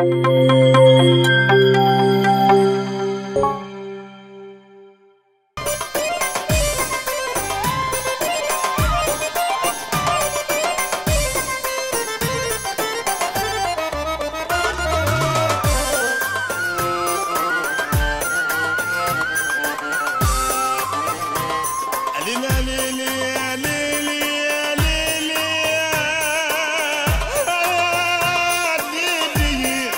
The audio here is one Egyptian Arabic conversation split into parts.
ليلى ليلى يا ليلى يا ليلى يا ليلى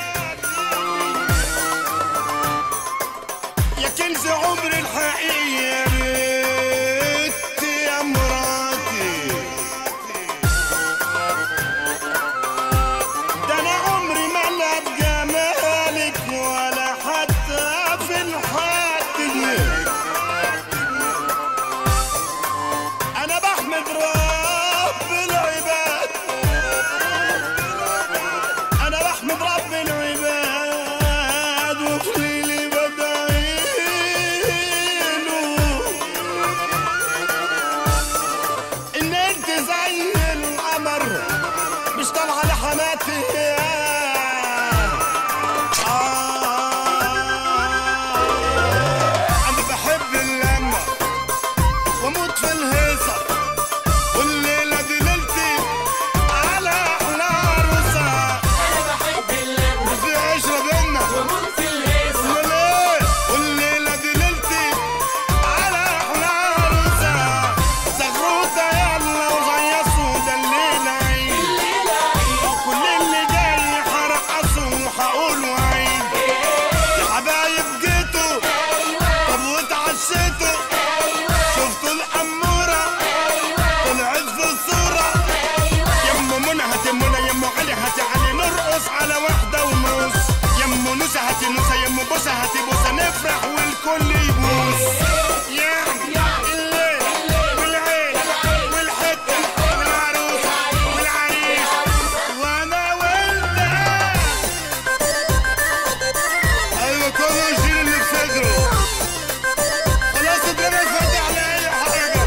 يا كنز عمري الحقيقي يا ريت يا مراتي ده انا عمري ما لقى بجمالك ولا حتى في الحد انا بحمد رب العباد انا بحمد رب العباد وفي ليلي بدعي له ان انت زي القمر مش طالعه لحماتي آه انا بحب اللمه واموت في الهيصه والليله دي ليلتي على احلى عروسه انا بحب اللمه وفي عشره بينا واموت في الهيصه وليه والليله دي ليلتي على احلى عروسه زغروطه يلا وغيصوا ده الليله عيد الليله عيد كل اللي جاي هرقصوا وهقولوا عيد يا حبايب جيتوا طب واتعشيتوا شفتوا الأمورة طلعت في الصورة يمو منى هاتي منى يمو علي هاتي علي نرقص على واحدة ونص يمو نوسة هاتي نوسة يمو بوسة هاتي بوسة نفرح والكل يبوس يعني الليل والعين والحتة والعروسة والعريس وأنا وأنت أيوة كله يشيل اللي في صدره خلاص الدنيا فاتح على اي حاجه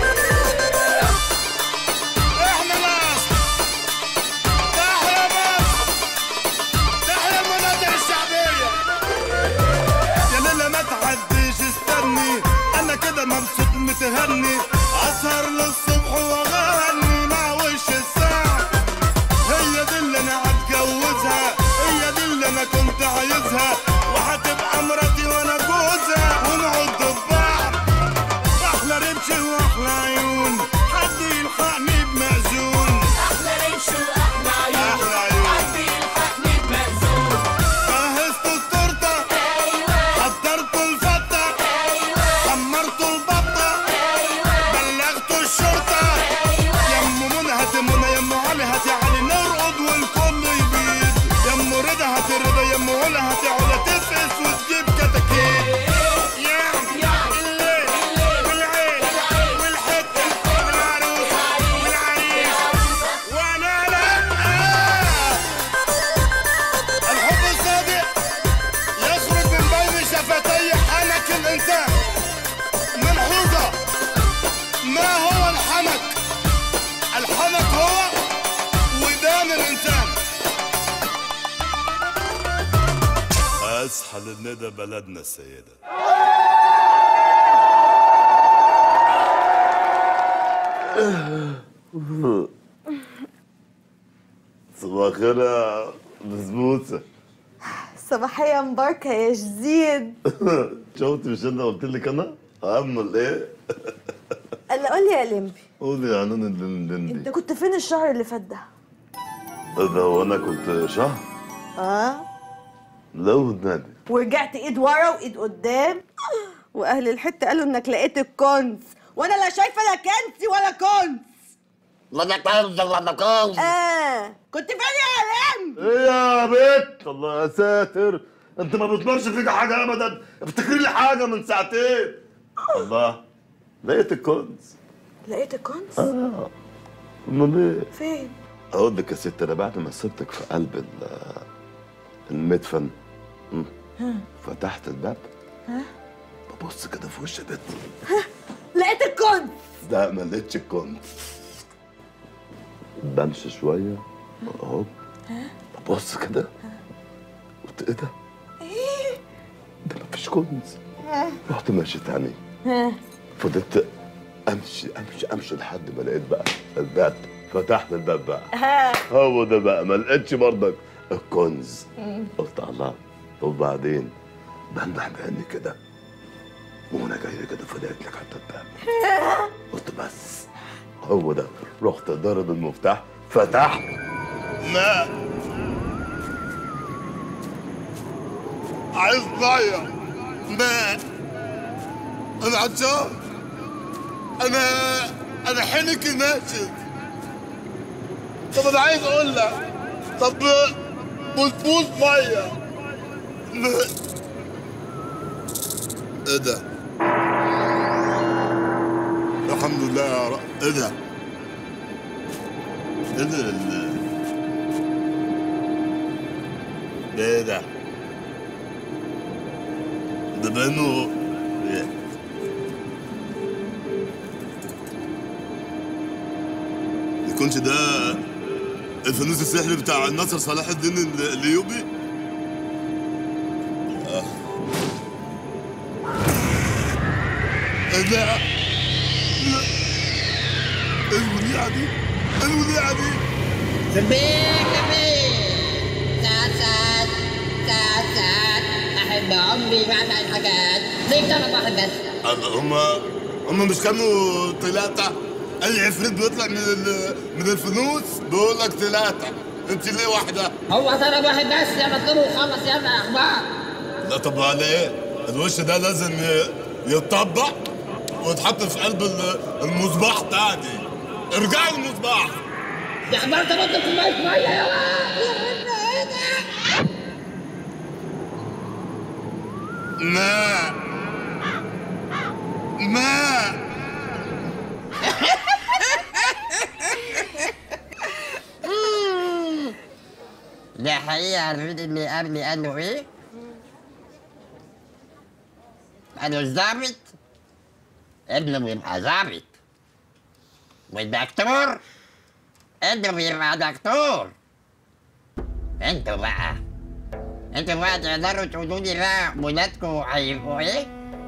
احنا الاصل تحيا مصر تحيا المناطق الشعبيه يا ليلى ما تعديش استني انا كده مبسوط متهني اسهر للصبح واغني مع وش الساعه هي دي اللي انا هتجوزها هي دي اللي انا كنت عايزها وهتبقى مراتي وانا جوزها ونقعد ببعض احلى رمش واحلى عيون حد يلحقني بمأذون احلى رمش واحلى عيون أحلى عيون. حد يلحقني بمأذون جهزت التورته حضرت الفته حمرت البطه بلغت الشرطه يمو منى هاتي منى يمو علي هاتي علي نرقد والكل يبيد يمو رضا هاتي رضا يمو علا هاتي علا تفقس وتجيب كتاكيت يعني الليل والعين والحته والعروسه والعريس وانا لا الحب الصادق يخرج من بين شفتي حنك الانسان ملحوظه ما هو الحنك الحنك هو ودان الانسان اصحى للندى بلدنا السيده صباح الخير يا بسبوسه صباحية مباركة يا جديد شفت مش انا قلت لك انا امال ايه قال قول لي يا لمبي قولي يا عنان انت اللندندي كنت فين الشهر اللي فات ده؟ ده وانا كنت شهر اه لو النادي ورجعت ايد ورا وايد قدام واهل الحته قالوا انك لقيت الكنز وانا لا شايفه لا كنزي ولا كنز اه كنت فين يا لمبي؟ ايه يا بيت الله يا ساتر انت ما بتمرش فيك حاجه ابدا افتكري لي حاجه من ساعتين الله لقيت الكنز لقيت الكنز؟ اه امال ايه فين؟ اقول لك يا ست انا بعد ما سبتك في قلب ال- المدفن مم. فتحت الباب ببص كده في وش بيت لقيت الكنز ده ما لقيتش الكنز بمشي شويه اهو ببص كده ايه ده؟ ده مفيش كنز رحت ماشي تاني فضلت امشي امشي امشي لحد ما لقيت بقى الباب فتحت الباب بقى هو ده بقى ما لقيتش برضك الكنز قلت الله وبعدين بنبح بعيني كده وانا جاي كده فلقيت لك حتى الباب قلت بس هو ده رحت ضارب المفتاح فتحت لا عايز ميه ماء انا عطشان انا انا حنكي ناشف طب انا عايز اقول لك طب بوسبوس ميه ماء. ايه ده الحمد لله يا رب ايه ده ايه ده ال- ده ايه ده ده بانه يكونش ده الفانوس السحري بتاع الناصر صلاح الدين ال- الايوبي آه. ايه ده لا. ايه الوليعه دي ايه الوليعه دي كبير كبير ساعات ساعات ساعات ساعات أحب عمري مع الحاجات ليك طلب واحد بس هما هما مش كانوا ثلاثة؟ أي عفريت بيطلع من ال... من الفانوس بيقول لك ثلاثة، أنت ليه واحدة؟ هو طلب واحد بس يلا اطلبه وخلص يلا يا أخبار لا طب على إيه؟ الوش ده لازم ي- يتطبق ويتحط في قلب ال- المصباح تاني. ارجعوا المصباح. يا أخبار تبطل كوباية مية يلا ماء ماء ده حقيقة عارفين اللي قبلي قال له إيه؟ قالوا الظابط ابنه بيبقى ظابط والدكتور ابنه بيبقى دكتور انتوا بقى انتوا بقى تقدروا تقولوا لي بقى ولادكم هيبقوا ايه؟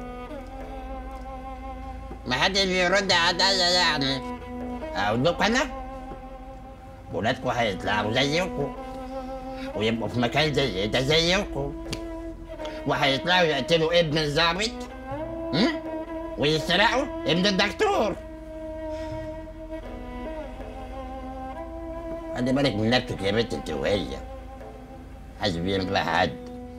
ما حدش بيرد عليا يعني اقول لكم انا ولادكم هيطلعوا زيكم ويبقوا في مكان زي ده زيكم وهيطلعوا يقتلوا ابن الظابط هم؟ ويسرقوا ابن الدكتور خلي بالك من نفسك يا بنت انت وهي حسبي ينفع حد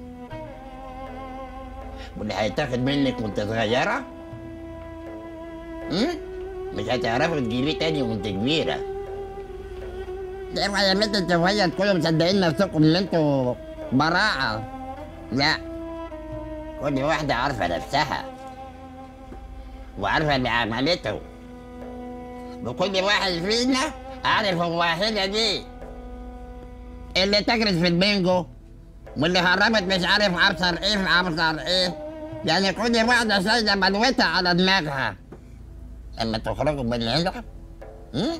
واللي هيتاخد منك وانت صغيرة هم؟ مش هتعرفوا تجيبيه تاني وانت كبيرة اوعى يا بنت انت وهي تكونوا مصدقين نفسكم ان انتوا براعة لا كل واحدة عارفة نفسها وعارفة اللي عملته وكل واحد فينا عارف هو هنا دي اللي تجرس في البنجو واللي هربت مش عارف ابصر ايه في ابصر ايه يعني كل واحدة شايلة بلوتها على دماغها لما تخرجوا من هنا هم؟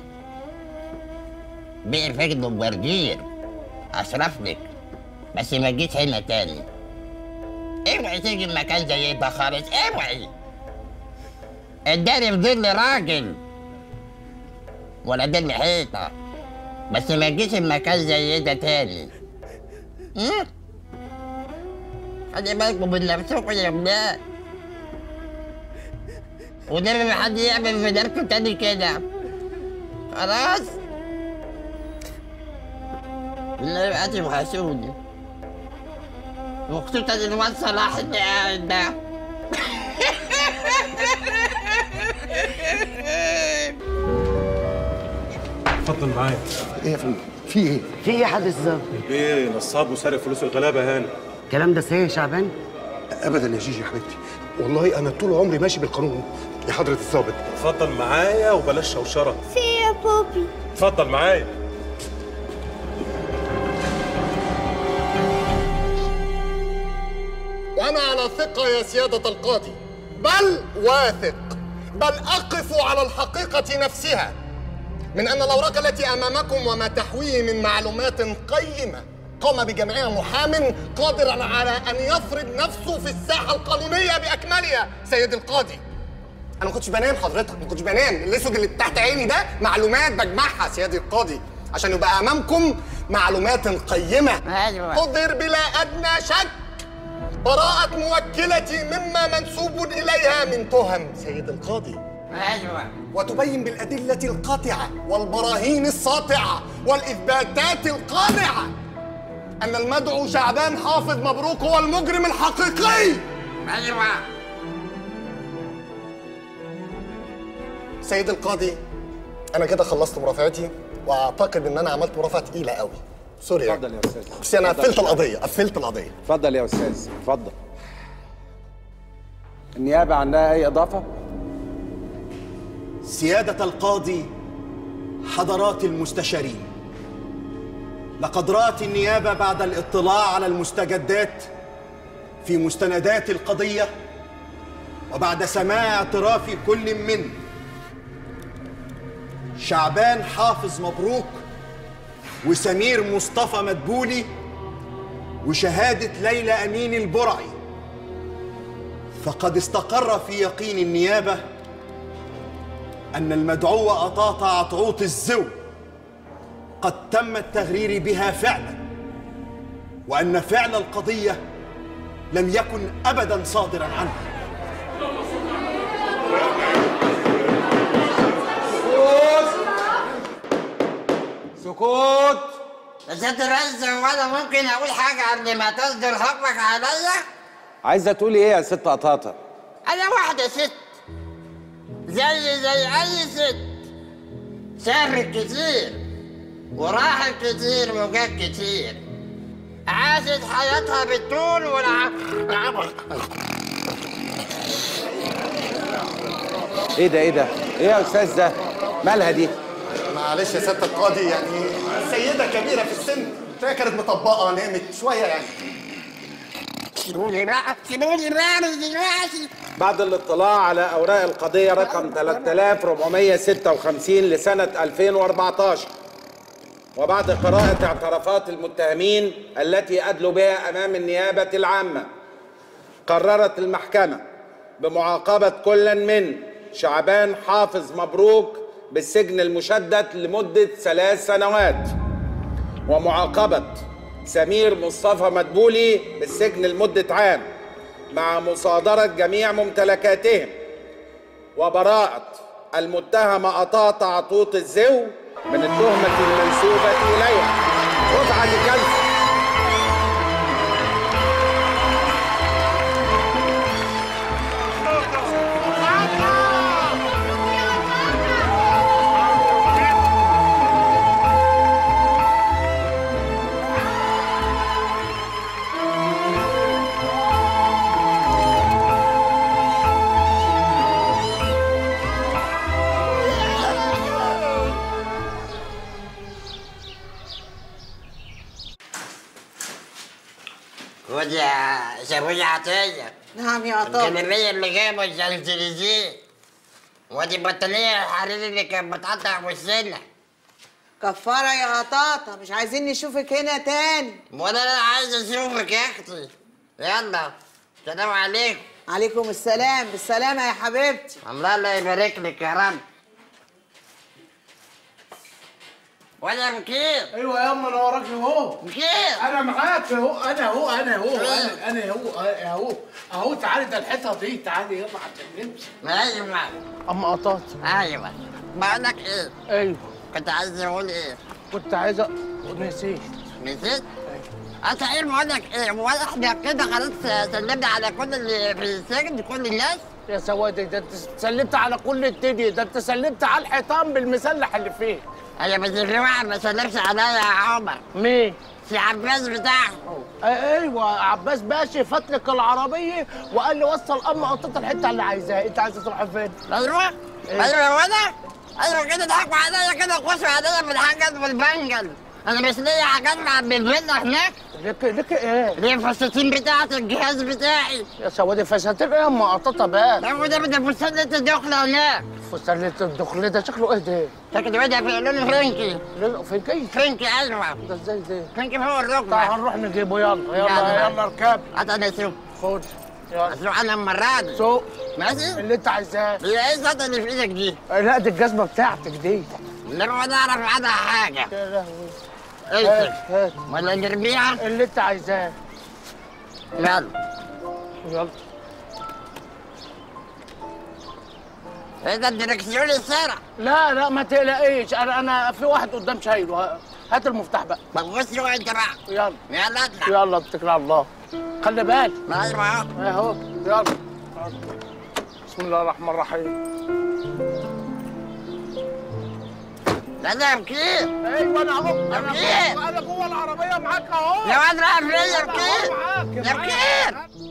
بقي فجد وبرجير اشرف لك بس ما تجيش هنا تاني اوعي تيجي مكان زي ده خالص اوعي اداني في ظل راجل ولا ظل حيطه بس ما تجيش المكان زي ده تاني هم؟ خلي بالكم من نفسكم يا ولاد ولما حد يعمل في نفسه تاني كده خلاص النبي أتي وحشوني وخصوصا الواد صلاح اللي قاعد ده اتفضل معايا ايه يا فندم في ايه في ايه يا حضرة الظابط؟ ايه نصاب وسارق فلوس الغلابه هاني الكلام ده صحيح يا شعبان؟ ابدا يا جيجي يا حبيبتي والله انا طول عمري ماشي بالقانون يا حضره الضابط اتفضل معايا وبلاش شوشره في يا بوبي اتفضل معايا وأنا على ثقة يا سيادة القاضي بل واثق بل أقف على الحقيقة نفسها من أن الأوراق التي أمامكم وما تحويه من معلومات قيمة قام بجمعها محام قادرا على ان يفرض نفسه في الساحه القانونيه باكملها سيد القاضي انا ما كنتش بنام حضرتك ما كنتش بنام الاسود اللي تحت عيني ده معلومات بجمعها سيادة القاضي عشان يبقى امامكم معلومات قيمه ايوه قدر بلا ادنى شك براءة موكلتي مما منسوب اليها من تهم سيد القاضي ايوه وتبين بالأدلة القاطعة والبراهين الساطعة والإثباتات القانعة أن المدعو شعبان حافظ مبروك هو المجرم الحقيقي ايوه سيد القاضي أنا كده خلصت مرافعتي وأعتقد إن أنا عملت مرافعة تقيلة قوي سوري يعني. اتفضل يا استاذ بس أنا قفلت القضية قفلت القضية اتفضل يا استاذ اتفضل النيابه عندها اي اضافه سيادة القاضي حضرات المستشارين لقد رأت النيابة بعد الاطلاع على المستجدات في مستندات القضية وبعد سماع اعتراف كل من شعبان حافظ مبروك وسمير مصطفى مدبولي وشهادة ليلى أمين البرعي فقد استقر في يقين النيابة أن المدعوة قطاطة عطعوط الزو قد تم التغرير بها فعلا وأن فعل القضية لم يكن أبدا صادرا عنها سكوت يا سيادة الرئيس هو انا ممكن اقول حاجة قبل ما تصدر حكمك عليا؟ عايزه تقولي ايه يا ست قطاطه انا واحدة ست زي زي اي ست سافرت كتير وراحت كتير وجات كتير عاشت حياتها بالطول والعمر ايه ده ايه ده ايه يا استاذ ده مالها دي معلش يا سيادة القاضي يعني سيدة كبيرة في السن تلاقيها كانت مطبقة نامت شوية يعني سيبوني بقى سيبوني بقى من دلوقتي بعد الاطلاع على اوراق القضيه رقم 3456 لسنه 2014 وبعد قراءه اعترافات المتهمين التي ادلوا بها امام النيابه العامه قررت المحكمه بمعاقبه كل من شعبان حافظ مبروك بالسجن المشدد لمده ثلاث سنوات ومعاقبه سمير مصطفى مدبولي بالسجن لمده عام مع مصادرة جميع ممتلكاتهم وبراءة المتهمة قطاطة عطوط الزو من التهمة المنسوبة إليها رفعت الجلسة خد يا سابوني عطية نعم يا عطاء الجلابية اللي جابه الشانزليزيه ودي البطانية الحريري اللي كانت بتقطع وسطنا كفارة يا قطاطة مش عايزين نشوفك هنا تاني وانا انا عايز اشوفك يا اختي يلا سلام عليكم عليكم السلام بالسلامة يا حبيبتي الله الله يبارك لك يا رب ولا مكير ايوه يا اما انا وراك اهو مكير انا معاك اهو انا اهو انا اهو انا انا اهو اهو اهو تعالي ده الحيطه دي تعالي يلا عشان نمشي ايوه اما قطعت ايوه بقول لك ايه ايوه كنت عايز اقول ايه كنت عايزه ونسيت نسيت انت ايه بقول لك ايه هو احنا كده خلاص سلمنا على كل اللي في السجن كل الناس يا سوادي ده انت سلمت على كل الدنيا ده انت سلمت على الحيطان بالمسلح اللي فيه انا بس في واحد ما سلمش عليا يا عمر مين؟ في عباس بتاعه آه، ايوه عباس باشا فتلك العربيه وقال لي وصل ام قطه الحته اللي عايزاها انت عايزه تروح فين؟ ايوه ايوه وانا ايوه كده ضحكوا عليا كده وخشوا عليا بالحاجات والبنجل انا مش ليا حاجات مع بالفيلا هناك لك لك ايه؟ ليه الفساتين بتاعت الجهاز بتاعي يا سواد فساتين ايه مقططه بقى لا وده ده فستان لسه داخله هناك فستان الدخل ده شكله ايه ده؟ شكل وده في لون فرنكي فرنكي؟ فرنكي ايوه ده ازاي ده؟ فرنكي فوق الركبه تعال هنروح نجيبه يلا يلا يلا اركب هات انا اسوق خد يلا اسوق انا المره دي سوق ماشي اللي انت عايزاه هي ايه الصوت اللي في ايدك دي؟ لا دي الجزمه بتاعتك دي لا ما نعرف عنها حاجه يا لهوي ايه هات ولا نرميها اللي انت عايزاه يلا يلا ايه ده الدركسيون السرع لا لا ما تقلقيش انا انا في واحد قدام شايله هات المفتاح بقى طب بص له انت بقى يلا يلا اطلع يلا اتكل على الله خلي بالك ايوه اهو اهو يلا بسم الله الرحمن الرحيم لا ده بكير ايوه انا اهو انا بكير. جوه- انا جوه العربيه معاك اهو يا واد راح فين يا أنا بكير أهو معاك، يا معاك. بكير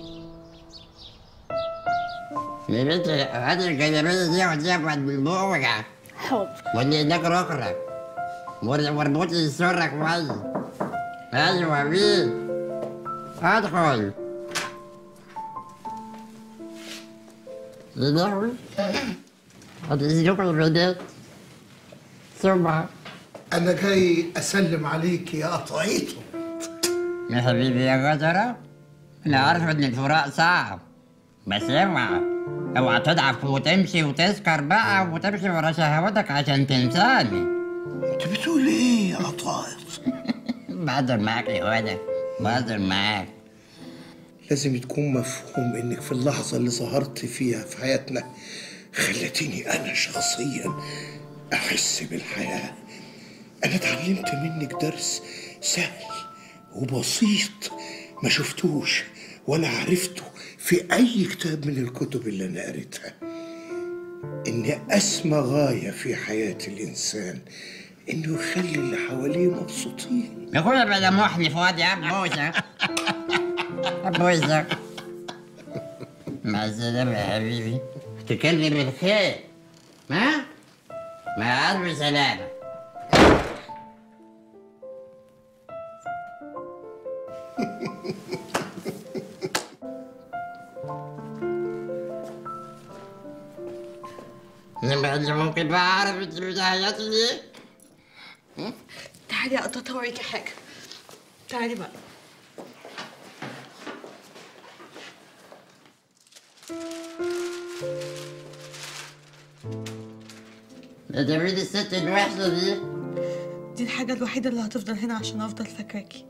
يا بنت هات الجلابيه دي وديها بعد بالبوجع حاضر واللي هناك ركرك واربط لي سرك كويس ايوه بيه ادخل يا لهوي هتسلكوا البنات سمعة أنا جاي أسلم عليك يا قطعيته يا حبيبي يا قدرة أنا عارف إن الفراق صعب بس اوعى اوعى تضعف وتمشي وتسكر بقى وتمشي ورا شهواتك عشان تنساني أنت بتقول إيه يا قطايط؟ بهزر معاك يا ولد بهزر معاك لازم تكون مفهوم إنك في اللحظة اللي ظهرت فيها في حياتنا خلتيني أنا شخصيا أحس بالحياة أنا اتعلمت منك درس سهل وبسيط ما شفتوش ولا عرفته في أي كتاب من الكتب اللي أنا قريتها إن أسمى غاية في حياة الإنسان إنه يخلي اللي حواليه مبسوطين يا اخويا بلا محني فؤاد يا بوسة بوسة مع السلامة يا حبيبي تكلم الخير ها؟ مع ألف سلامة لما اللي ممكن بقى أعرف أنت بداياتي دي؟ تعالي يا قطاطة اوريكي حاجة تعالي بقى ده مين الست الوحشة دي؟ دي الحاجة الوحيدة اللي هتفضل هنا عشان افضل فاكراكي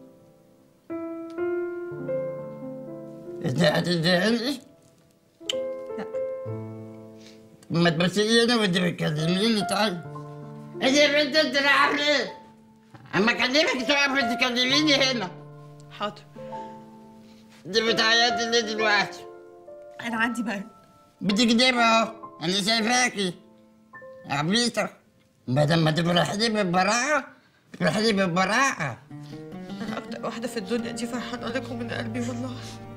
انت هتدهني؟ لا ما تبصيلي انا وانت بتكلميني طيب انت يا بنت انت رايحة فين؟ اما اكلمك تقف تكلميني هنا حاضر انت بتعيطي ليه دلوقتي؟ انا عندي برد بتكدبي اهو انا شايفاكي عبيطة بدل ما تفرحي لي بالبراءة تفرحي لي بالبراءة انا اكتر واحدة في الدنيا دي فرحانة لكم من قلبي والله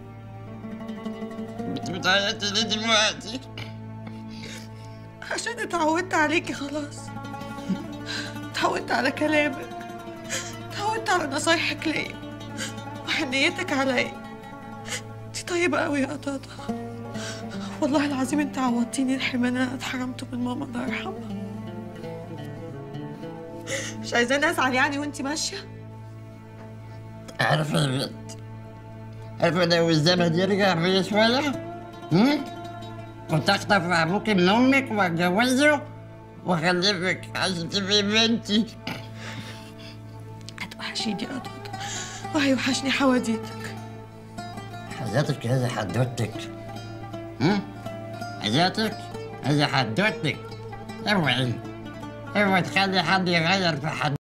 انت بتعيطي ليه دلوقتي؟ عشان اتعودت عليكي خلاص اتعودت على كلامك اتعودت على نصايحك ليا وحنيتك عليا انت طيبة قوي يا قطاطة والله العظيم انت عوضتيني الحرمان اللي انا اتحرمته من ماما الله يرحمها مش عايزاني ازعل يعني وانت ماشية عارفة يا بنت عارفة لو الزمن يرجع بيا شوية هم؟ كنت أخطف أبوك من أمك وأتجوزه وأخلفك عشان تبقي بنتي هتوحشيني يا قطاطة وهيوحشني حواديتك حياتك هذه حدوتك هم؟ حياتك هذه حدوتك اوعي اوعي تخلي حد يغير في حد